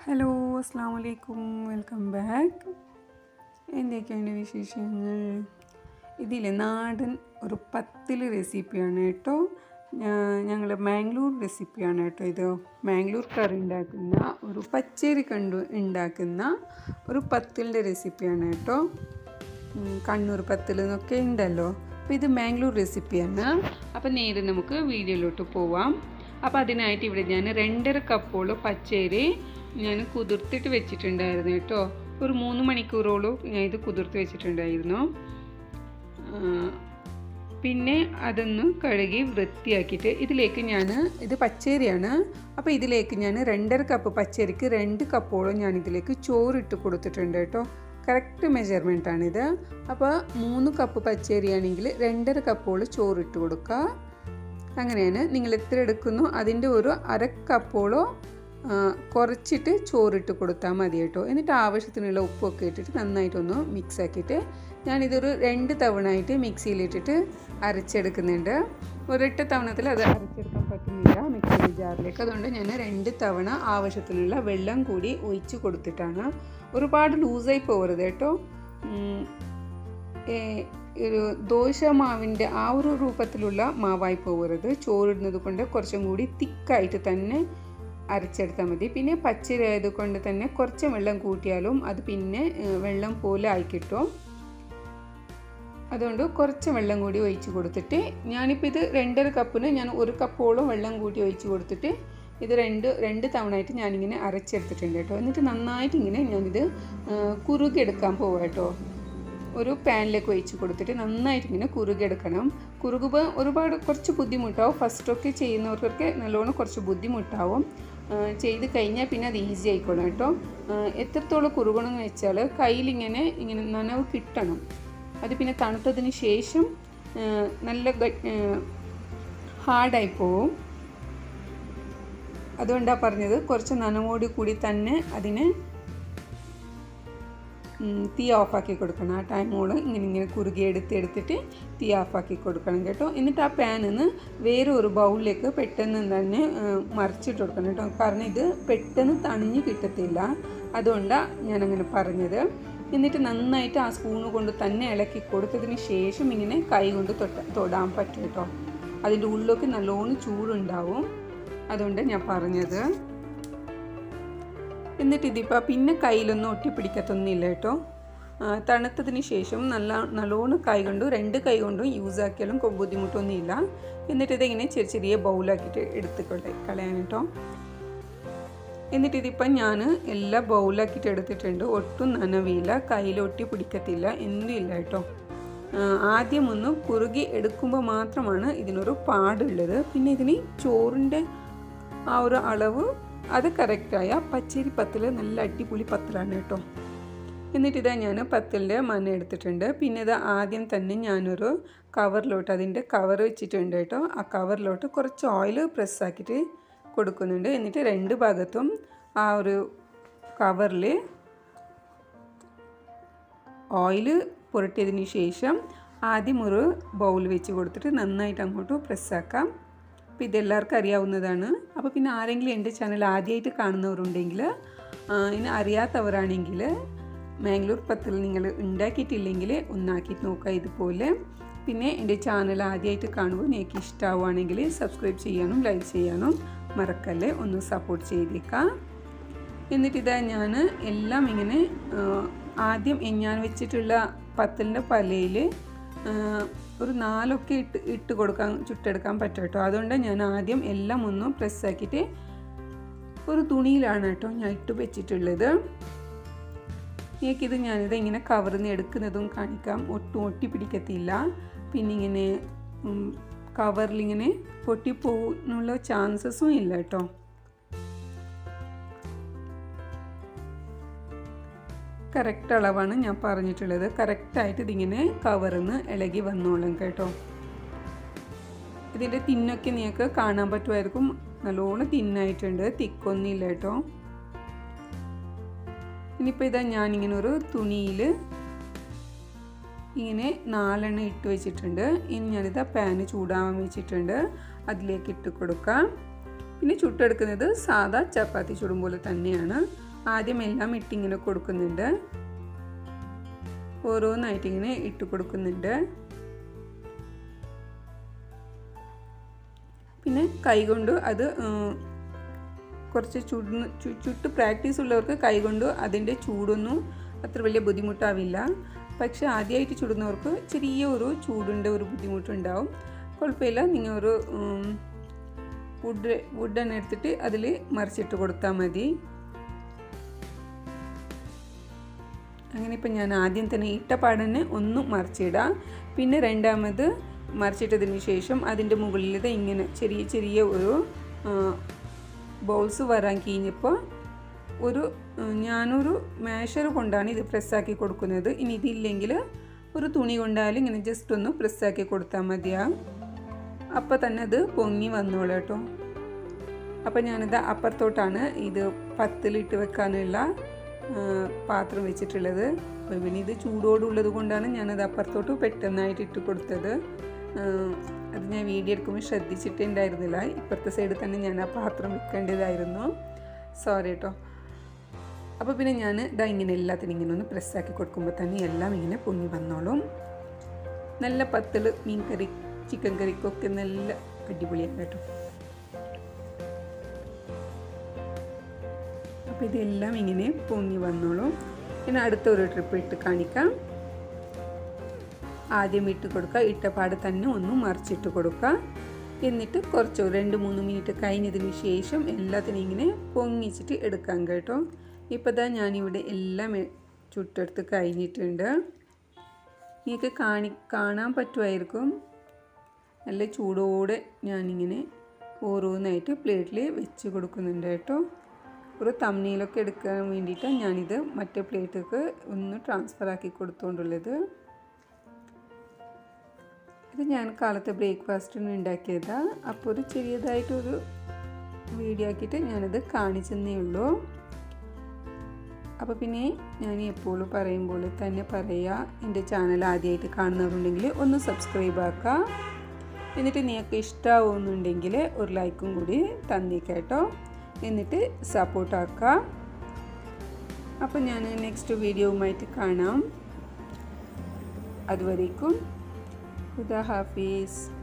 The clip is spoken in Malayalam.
ഹലോ അസ്സാം വലൈക്കും വെൽക്കം ബാക്ക് എന്തൊക്കെയുണ്ട് വിശേഷങ്ങൾ ഇതിൽ നാടൻ ഒരു പത്തിൽ റെസിപ്പിയാണ് കേട്ടോ ഞങ്ങൾ മാംഗ്ലൂർ റെസിപ്പിയാണ് കേട്ടോ ഇത് മാംഗ്ലൂർ കറി ഉണ്ടാക്കുന്ന ഒരു പച്ചരി കണ്ടു ഉണ്ടാക്കുന്ന ഒരു പത്തിലിൻ്റെ റെസിപ്പിയാണ് കേട്ടോ ഉം, കണ്ണൂർ പത്തിൽ എന്നൊക്കെ ഉണ്ടല്ലോ അപ്പോൾ ഇത് മാംഗ്ലൂർ റെസിപ്പിയാണ് അപ്പോൾ നേരെ നമുക്ക് വീഡിയോയിലോട്ട് പോവാം അപ്പോൾ അതിനായിട്ട് ഇവിടെ ഞാൻ രണ്ടര കപ്പോളം പച്ചരി ഞാൻ കുതിർത്തിട്ട് വെച്ചിട്ടുണ്ടായിരുന്നു കേട്ടോ ഒരു മൂന്ന് മണിക്കൂറോളം ഞാൻ ഇത് കുതിർത്ത് വെച്ചിട്ടുണ്ടായിരുന്നു ആ, പിന്നെ അതൊന്ന് കഴുകി വൃത്തിയാക്കിയിട്ട് ഇതിലേക്ക് ഞാൻ ഇത് പച്ചരിയാണ് അപ്പോൾ ഇതിലേക്ക് ഞാൻ രണ്ടര കപ്പ് പച്ചരിക്ക് രണ്ട് കപ്പോളം ഞാൻ ഇതിലേക്ക് ചോറിട്ട് കൊടുത്തിട്ടുണ്ട് കേട്ടോ കറക്റ്റ് മെഷർമെൻറ്റാണിത് അപ്പോൾ മൂന്ന് കപ്പ് പച്ചരിയാണെങ്കിൽ രണ്ടര കപ്പോളം ചോറിട്ട് കൊടുക്കുക അങ്ങനെയാണ് നിങ്ങൾ എത്ര എടുക്കുന്നു അതിൻ്റെ ഒരു അര കപ്പോളോ ആ, കുറച്ചിട്ട് ചോറിട്ട് കൊടുത്താൽ മതി കേട്ടോ എന്നിട്ട് ആവശ്യത്തിനുള്ള ഉപ്പൊക്കെ ഇട്ടിട്ട് നന്നായിട്ടൊന്ന് മിക്സ് ആക്കിയിട്ട് ഞാനിതൊരു രണ്ട് തവണ ആയിട്ട് മിക്സിയിലിട്ടിട്ട് അരച്ചെടുക്കുന്നുണ്ട് ഒരൊറ്റ തവണത്തിൽ അത് അരച്ചെടുക്കാൻ പറ്റുന്നില്ല മിക്സിയുടെ ജാറിലേക്ക് അതുകൊണ്ട് ഞാൻ രണ്ട് തവണ ആവശ്യത്തിനുള്ള വെള്ളം കൂടി ഒഴിച്ച് കൊടുത്തിട്ടാണ് ഒരുപാട് ലൂസായി പോകരുത് കേട്ടോ ഉം, ഏ, ഒരു ദോശ മാവിൻ്റെ ആ ഒരു രൂപത്തിലുള്ള മാവായി പോകരുത് ചോറിടുന്നത് കൊണ്ട് കുറച്ചും കൂടി തിക്കായിട്ട് തന്നെ അരച്ചെടുത്താൽ മതി പിന്നെ പച്ചരി ആയതുകൊണ്ട് തന്നെ കുറച്ച് വെള്ളം കൂട്ടിയാലും അത് പിന്നെ ഏ, വെള്ളം പോലെ ആയി കിട്ടും അതുകൊണ്ട് കുറച്ച് വെള്ളം കൂടി ഒഴിച്ച് കൊടുത്തിട്ട് ഞാനിപ്പോൾ ഇത് രണ്ടര കപ്പിന് ഞാൻ ഒരു കപ്പോളം വെള്ളം കൂട്ടി ഒഴിച്ച് കൊടുത്തിട്ട് ഇത് രണ്ട് രണ്ട് തവണ ആയിട്ട് ഞാനിങ്ങനെ അരച്ചെടുത്തിട്ടുണ്ട് കേട്ടോ എന്നിട്ട് നന്നായിട്ട് ഇങ്ങനെ ഞാനിത് ആ, കുറുകിയെടുക്കാൻ പോവാം കേട്ടോ ഒരു പാനിലേക്ക് ഒഴിച്ച് കൊടുത്തിട്ട് നന്നായിട്ട് ഇങ്ങനെ കുറുകിയെടുക്കണം കുറുകുമ്പോൾ ഒരുപാട് കുറച്ച് ബുദ്ധിമുട്ടാവും ഫസ്റ്റൊക്കെ ചെയ്യുന്നവർക്കൊക്കെ നല്ലോണം കുറച്ച് ബുദ്ധിമുട്ടാവും ആ, ചെയ്ത് കഴിഞ്ഞാൽ പിന്നെ അത് ഈസി ആയിക്കോളും കേട്ടോ ആ, എത്രത്തോളം കുറുകണമെന്ന് വെച്ചാൽ കയ്യിലിങ്ങനെ ഇങ്ങനെ നനവ് കിട്ടണം അത് പിന്നെ തണുത്തതിന് ശേഷം ആ, നല്ല ഹാർഡായി പോവും അതുകൊണ്ടാണ് പറഞ്ഞത് കുറച്ച് നനവോട് കൂടി തന്നെ അതിനെ ഉം, തീ ഓഫാക്കി കൊടുക്കണം ആ ടൈമോളം ഇങ്ങനെ ഇങ്ങനെ കുറുകി എടുത്ത് എടുത്തിട്ട് തീ ഓഫാക്കി കൊടുക്കണം കേട്ടോ എന്നിട്ട് ആ പാനിൽ നിന്ന് വേറെ ഒരു ബൗളിലേക്ക് പെട്ടെന്ന് തന്നെ ഉം, മറിച്ചിട്ട് കൊടുക്കണം കേട്ടോ കാരണം ഇത് പെട്ടെന്ന് തണിഞ്ഞ് കിട്ടത്തില്ല അതുകൊണ്ടാണ് ഞാനങ്ങനെ പറഞ്ഞത് എന്നിട്ട് നന്നായിട്ട് ആ സ്പൂണ് കൊണ്ട് തന്നെ ഇളക്കി കൊടുത്തതിന് ശേഷം ഇങ്ങനെ കൈ കൊണ്ട് തൊട്ട തൊടാൻ പറ്റും കേട്ടോ അതിൻ്റെ ഉള്ളിലൊക്കെ നല്ലോണം ചൂടുണ്ടാവും അതുകൊണ്ട് ഞാൻ പറഞ്ഞത് എന്നിട്ട് ഇതിപ്പോൾ പിന്നെ കയ്യിലൊന്നും ഒട്ടിപ്പിടിക്കത്തൊന്നുമില്ല കേട്ടോ ആ, തണുത്തതിന് ശേഷം നല്ല നല്ലോണം കൈ കൊണ്ടും രണ്ട് കൈ കൊണ്ടും യൂസ് ആക്കിയാലും കൊ- ബുദ്ധിമുട്ടൊന്നുമില്ല എന്നിട്ട് ഇതിങ്ങനെ ചെറിയ ചെറിയ ബൗളാക്കിയിട്ട് എടുത്ത് കള- കളയാൻ കേട്ടോ എന്നിട്ട് ഇതിപ്പം ഞാൻ എല്ലാം ബൗളാക്കിയിട്ട് എടുത്തിട്ടുണ്ട് ഒട്ടും നനവില്ല കയ്യിൽ ഒട്ടി പിടിക്കത്തില്ല എന്തും ഇല്ല കേട്ടോ ആ, ആദ്യം ഒന്ന് കുറുകി എടുക്കുമ്പോൾ മാത്രമാണ് ഇതിനൊരു പാടുള്ളത് പിന്നെ ഇതിന് ചോറിൻ്റെ ആ ഒരു അളവ് അത് കറക്റ്റായ പച്ചരി പത്തിൽ നല്ല അടിപൊളി പത്തിലാണ് കേട്ടോ എന്നിട്ട് ഇതാ ഞാൻ പത്തലിൻ്റെ മന എടുത്തിട്ടുണ്ട് പിന്നെ ഇത് ആദ്യം തന്നെ ഞാനൊരു കവറിലോട്ട് അതിൻ്റെ കവർ വെച്ചിട്ടുണ്ട് കേട്ടോ ആ കവറിലോട്ട് കുറച്ച് ഓയിൽ പ്രസ്സാക്കിയിട്ട് കൊടുക്കുന്നുണ്ട് എന്നിട്ട് രണ്ട് ഭാഗത്തും ആ ഒരു കവറിൽ ഓയിൽ പുരട്ടിയതിന് ശേഷം ആദ്യം ഒരു ബൗൾ വെച്ച് കൊടുത്തിട്ട് നന്നായിട്ട് അങ്ങോട്ട് പ്രസ്സാക്കാം അപ്പോൾ ഇതെല്ലാവർക്കും അറിയാവുന്നതാണ് അപ്പോൾ പിന്നെ ആരെങ്കിലും എൻ്റെ ചാനൽ ആദ്യമായിട്ട് കാണുന്നവരുണ്ടെങ്കിൽ ആ, ഇനി അറിയാത്തവരാണെങ്കിൽ മാംഗ്ലൂർ പത്തിൽ നിങ്ങൾ ഉണ്ടാക്കിയിട്ടില്ലെങ്കിൽ ഒന്നാക്കിയിട്ട് നോക്കുക ഇതുപോലെ പിന്നെ എൻ്റെ ചാനൽ ആദ്യമായിട്ട് കാണുമ്പോൾ നിങ്ങൾക്ക് ഇഷ്ടമാവുകയാണെങ്കിൽ സബ്സ്ക്രൈബ് ചെയ്യാനും ലൈക്ക് ചെയ്യാനും മറക്കല്ലേ ഒന്ന് സപ്പോർട്ട് ചെയ്തേക്കാം എന്നിട്ട് ഇതാ ഞാൻ എല്ലാം ഇങ്ങനെ ആ, ആദ്യം ഞാൻ വെച്ചിട്ടുള്ള പത്തലിൻ്റെ പലയിൽ ഒരു നാലൊക്കെ ഇട്ട് ഇട്ട് കൊടുക്കാൻ ചുട്ടെടുക്കാൻ പറ്റും കേട്ടോ അതുകൊണ്ട് ഞാൻ ആദ്യം എല്ലാം ഒന്ന് പ്രസ്സാക്കിയിട്ട് ഒരു തുണിയിലാണ് കേട്ടോ ഞാൻ ഇട്ട് വെച്ചിട്ടുള്ളത് നിങ്ങൾക്കിത് ഞാനിത് ഇങ്ങനെ കവറിൽ നിന്ന് എടുക്കുന്നതും കാണിക്കാം ഒട്ടും ഒട്ടി പിടിക്കത്തില്ല പിന്നെ ഇങ്ങനെ കവറിലിങ്ങനെ പൊട്ടിപ്പോകുന്നുള്ള ചാൻസസും ഇല്ല കേട്ടോ കറക്റ്റ് അളവാണ് ഞാൻ പറഞ്ഞിട്ടുള്ളത് കറക്റ്റായിട്ട് ഇതിങ്ങനെ കവറിൽ നിന്ന് ഇളകി വന്നോളും കേട്ടോ ഇതിൻ്റെ തിന്നൊക്കെ നിങ്ങൾക്ക് കാണാൻ പറ്റുമായിരിക്കും നല്ലോണം തിന്നായിട്ടുണ്ട് തിക്കൊന്നുമില്ല കേട്ടോ ഇനിയിപ്പോൾ ഇതാ ഞാനിങ്ങനെ ഒരു തുണിയിൽ ഇങ്ങനെ നാലെണ്ണം ഇട്ട് വെച്ചിട്ടുണ്ട് ഇനി ഞാനിതാ പാന് ചൂടാവാൻ വെച്ചിട്ടുണ്ട് അതിലേക്ക് ഇട്ട് കൊടുക്കാം പിന്നെ ചുട്ടെടുക്കുന്നത് സാധാ ചപ്പാത്തി ചുടും പോലെ തന്നെയാണ് ആദ്യം എല്ലാം ഇട്ടിങ്ങനെ കൊടുക്കുന്നുണ്ട് ഓരോന്നായിട്ട് ഇങ്ങനെ ഇട്ട് കൊടുക്കുന്നുണ്ട് പിന്നെ കൈകൊണ്ട് അത് കുറച്ച് ചുടുന്ന് ചുട്ട് പ്രാക്ടീസ് ഉള്ളവർക്ക് കൈകൊണ്ട് അതിൻ്റെ ചൂടൊന്നും അത്ര വലിയ ബുദ്ധിമുട്ടാവില്ല പക്ഷെ ആദ്യമായിട്ട് ചുടുന്നവർക്ക് ചെറിയ ഒരു ചൂടിൻ്റെ ഒരു ബുദ്ധിമുട്ടുണ്ടാവും കുഴപ്പമില്ല നിങ്ങൾ ഒരു വുഡ് വുഡ് തന്നെ എടുത്തിട്ട് അതിൽ മറിച്ചിട്ട് കൊടുത്താൽ മതി അങ്ങനെ ഇപ്പം ഞാൻ ആദ്യം തന്നെ ഇട്ട പാടന്നെ ഒന്ന് മറിച്ചിടാം പിന്നെ രണ്ടാമത് മറിച്ചിട്ടതിന് ശേഷം അതിൻ്റെ മുകളിൽ ഇങ്ങനെ ചെറിയ ചെറിയ ഒരു ബോൾസ് വരാൻ കഴിഞ്ഞപ്പോൾ ഒരു ഞാനൊരു മാഷർ കൊണ്ടാണ് ഇത് പ്രസ്സാക്കി കൊടുക്കുന്നത് ഇനി ഇതില്ലെങ്കിൽ ഒരു തുണി കൊണ്ടാലും ഇങ്ങനെ ജസ്റ്റ് ഒന്ന് പ്രസ്സാക്കി കൊടുത്താൽ മതിയാവും അപ്പോൾ തന്നെ അത് പൊങ്ങി വന്നോളൂ കേട്ടോ അപ്പോൾ ഞാനിത് അപ്പുറത്തോട്ടാണ് ഇത് പത്തിലിട്ട് വെക്കാനുള്ള പാത്രം വെച്ചിട്ടുള്ളത് അപ്പോൾ പിന്നെ ഇത് ചൂടോടുള്ളത് കൊണ്ടാണ് ഞാനത് അപ്പുറത്തോട്ട് പെട്ടെന്നായിട്ട് ഇട്ട് കൊടുത്തത് അത് ഞാൻ വീഡിയോ എടുക്കുമ്പോൾ ശ്രദ്ധിച്ചിട്ടുണ്ടായിരുന്നില്ല ഇപ്പുറത്തെ സൈഡിൽ തന്നെ ഞാൻ ആ പാത്രം വെക്കേണ്ടതായിരുന്നു സോറി കേട്ടോ അപ്പോൾ പിന്നെ ഞാൻ ഇതാ ഇങ്ങനെ എല്ലാത്തിനും ഇങ്ങനെ ഒന്ന് പ്രസ്സാക്കി കൊടുക്കുമ്പോൾ തന്നെ എല്ലാം ഇങ്ങനെ പൊങ്ങി വന്നോളും നല്ല പത്തിൽ മീൻ കറി ചിക്കൻ കറിക്കൊക്കെ നല്ല അടിപൊളിയാണ് കേട്ടോ അപ്പോൾ ഇതെല്ലാം ഇങ്ങനെ പൊങ്ങി വന്നോളും പിന്നെ അടുത്തൊരു ട്രിപ്പ് ഇട്ട് കാണിക്കാം ആദ്യം ഇട്ട് കൊടുക്കുക ഇട്ടപാട് തന്നെ ഒന്ന് മറിച്ചിട്ട് കൊടുക്കുക എന്നിട്ട് കുറച്ച് രണ്ട് മൂന്ന് മിനിറ്റ് കഴിഞ്ഞതിന് ശേഷം എല്ലാത്തിനും ഇങ്ങനെ പൊങ്ങിച്ചിട്ട് എടുക്കാം കേട്ടോ ഇപ്പോൾ ഇതാ ഞാനിവിടെ എല്ലാം ചുട്ടെടുത്ത് കഴിഞ്ഞിട്ടുണ്ട് നിങ്ങൾക്ക് കാണി കാണാൻ പറ്റുമായിരിക്കും നല്ല ചൂടോടെ ഞാനിങ്ങനെ ഓരോന്നായിട്ട് പ്ലേറ്റിൽ വെച്ച് കൊടുക്കുന്നുണ്ട് കേട്ടോ ഒരു തമ്മിലൊക്കെ എടുക്കാൻ വേണ്ടിയിട്ടാണ് ഞാനിത് മറ്റേ പ്ലേറ്റിലേക്ക് ഒന്ന് ട്രാൻസ്ഫർ ആക്കി കൊടുത്തുകൊണ്ടുള്ളത് ഇത് ഞാൻ കാലത്തെ ബ്രേക്ക്ഫാസ്റ്റിന് ഉണ്ടാക്കിയതാണ് അപ്പോൾ ഒരു ചെറിയതായിട്ടൊരു വീഡിയോ ആക്കിയിട്ട് ഞാനത് കാണിച്ചെന്നേ ഉള്ളൂ അപ്പോൾ പിന്നെ ഞാൻ എപ്പോഴും പറയും പോലെ തന്നെ പറയുക എൻ്റെ ചാനൽ ആദ്യമായിട്ട് കാണുന്നവരുണ്ടെങ്കിൽ ഒന്ന് സബ്സ്ക്രൈബ് ആക്കുക എന്നിട്ട് നിങ്ങൾക്ക് ഇഷ്ടമാവുന്നുണ്ടെങ്കിൽ ഒരു ലൈക്കും കൂടി തന്നേക്കേട്ടോ എന്നിട്ട് സപ്പോർട്ടാക്കുക അപ്പോൾ ഞാൻ നെക്സ്റ്റ് വീഡിയോവുമായിട്ട് കാണാം അതുവരേക്കും Huda Hafiz.